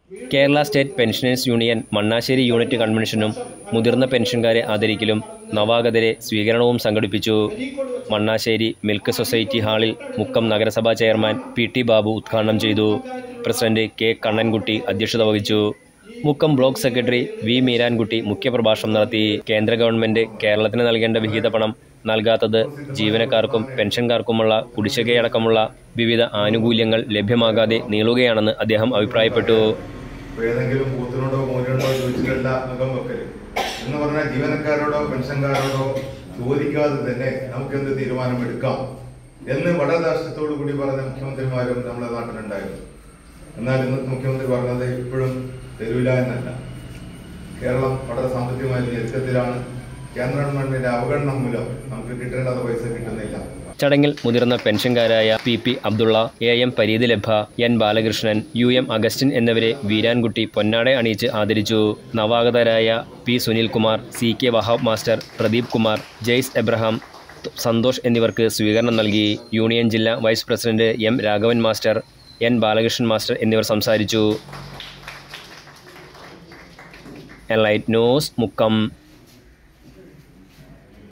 Kerala state pensioners union Mannassery unit കൺവെൻഷനും മുതിർന്ന പെൻഷൻകാരെ ആദരിക്കലും നവാഗതരെ സ്വീകരണവും സംഘടിപ്പിച്ചു മണ്ണാശ്ശേരി മിൽക്ക് സൊസൈറ്റി ഹാളിൽ മുക്കം നഗരസഭാ ചെയർമാൻ പി ടി ബാബു ഉദ്ഘാടനം ചെയ്തു പ്രസിഡന്റ് കെ കണ്ണൻകുട്ടി അധ്യക്ഷത വഹിച്ചു Mukkam block secretary V Meerankutty മുഖ്യപ്രഭാഷണം നടത്തി കേന്ദ്ര ഗവൺമെന്റ് കേരളത്തിന് നൽകേണ്ട വിഹിത പണം നൽകാത്തത് ജീവനക്കാർക്കും പെൻഷൻകാർക്കുമുള്ള കുടിശ്ശികയടക്കമുള്ള വിവിധ ആനുകൂല്യങ്ങൾ ലഭ്യമാകാതെ നീളുകയാണെന്ന് അദ്ദേഹം അഭിപ്രായപ്പെട്ടു ഇപ്പൊ ഏതെങ്കിലും ബൂത്തിനോടോ മൂലിനോടോ ചോദിച്ചിട്ടല്ല മുഖം വെക്കല് എന്ന് പറഞ്ഞാൽ ജീവനക്കാരോടോ പെൻഷൻകാരോടോ ചോദിക്കാതെ തന്നെ നമുക്ക് എന്ത് തീരുമാനം എടുക്കാം എന്ന് വളരെ ധാർഷ്ട്യത്തോടു കൂടി പറഞ്ഞ മുഖ്യമന്ത്രിമാരും നമ്മുടെ നാട്ടിലുണ്ടായിരുന്നു എന്നാൽ ഇന്നത്തെ മുഖ്യമന്ത്രി പറഞ്ഞത് ഇപ്പോഴും തരൂല എന്നല്ല കേരളം വളരെ സാമ്പത്തികമായ ഞെരുക്കത്തിലാണ് കേന്ദ്ര ഗവൺമെന്റിന്റെ അവഗണന മൂലം നമുക്ക് കിട്ടേണ്ട പൈസ കിട്ടുന്നില്ല ചടങ്ങിൽ മുതിർന്ന പെൻഷൻകാരായ P P Abdulla A M Pareeth ലഭ N Balakrishnan U M Augustine എന്നിവരെ വീരാൻകുട്ടി പൊന്നാട അണിയിച്ച് ആദരിച്ചു നവാഗതരായ P Sunilkumar C K Wahab master Pradeep Kumar Jaise Abraham Santhosh എന്നിവർക്ക് സ്വീകരണം നൽകി യൂണിയൻ ജില്ലാ vice president M Raghavan master N Balakrishnan master എന്നിവർ സംസാരിച്ചു എലൈറ്റ് ന്യൂസ് മുക്കം